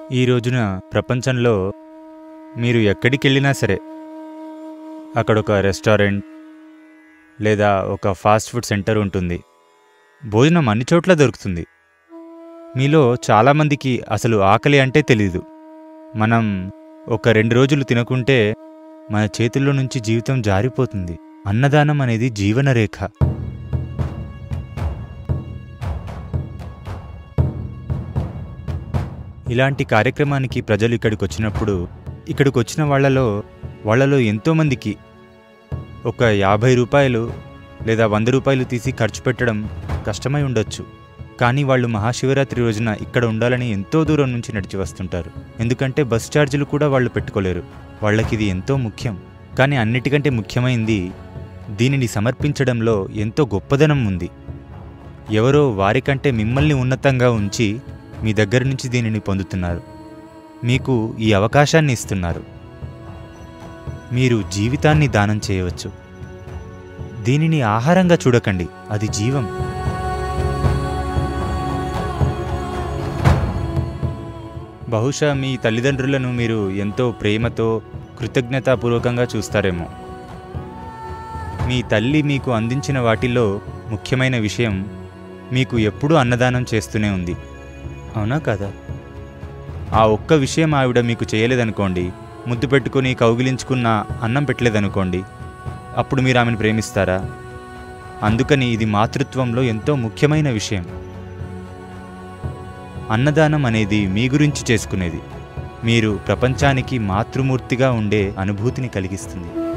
ఈ రోజున ప్రపంచంలో మీరు ఎక్కడికి వెళ్ళినా సరే అక్కడ ఒక రెస్టారెంట్ లేదా ఒక ఫాస్ట్ ఫుడ్ సెంటర్ ఉంటుంది భోజనం అన్ని చోట్ల దొరుకుతుంది మీలో చాలామందికి అసలు ఆకలి అంటే తెలీదు మనం ఒక రెండు రోజులు తినకుంటే మన చేతుల్లో నుంచి జీవితం జారిపోతుంది అన్నదానం అనేది జీవనరేఖ ఇలాంటి కార్యక్రమానికి ప్రజలు ఇక్కడికి వచ్చినప్పుడు ఇక్కడికి వచ్చిన వాళ్ళలో వాళ్ళలో ఎంతోమందికి ఒక యాభై రూపాయలు లేదా వంద రూపాయలు తీసి ఖర్చు పెట్టడం కష్టమై ఉండొచ్చు కానీ వాళ్ళు మహాశివరాత్రి రోజున ఇక్కడ ఉండాలని ఎంతో దూరం నుంచి నడిచి వస్తుంటారు ఎందుకంటే బస్ ఛార్జీలు కూడా వాళ్ళు పెట్టుకోలేరు వాళ్ళకి ఇది ఎంతో ముఖ్యం కానీ అన్నిటికంటే ముఖ్యమైంది దీనిని సమర్పించడంలో ఎంతో గొప్పదనం ఉంది ఎవరో వారికంటే మిమ్మల్ని ఉన్నతంగా ఉంచి మీ దగ్గర నుంచి దీనిని పొందుతున్నారు మీకు ఈ అవకాశాన్ని ఇస్తున్నారు మీరు జీవితాన్ని దానం చేయవచ్చు దీనిని ఆహారంగా చూడకండి అది జీవం బహుశా మీ తల్లిదండ్రులను మీరు ఎంతో ప్రేమతో కృతజ్ఞతాపూర్వకంగా చూస్తారేమో మీ తల్లి మీకు అందించిన వాటిల్లో ముఖ్యమైన విషయం మీకు ఎప్పుడూ అన్నదానం చేస్తూనే ఉంది అవునా కదా ఆ ఒక్క విషయం ఆవిడ మీకు చేయలేదనుకోండి ముద్దు పెట్టుకుని కౌగిలించుకున్న అన్నం పెట్టలేదనుకోండి అప్పుడు మీరు ఆమెను ప్రేమిస్తారా అందుకని ఇది మాతృత్వంలో ఎంతో ముఖ్యమైన విషయం అన్నదానం అనేది మీ గురించి చేసుకునేది మీరు ప్రపంచానికి మాతృమూర్తిగా ఉండే అనుభూతిని కలిగిస్తుంది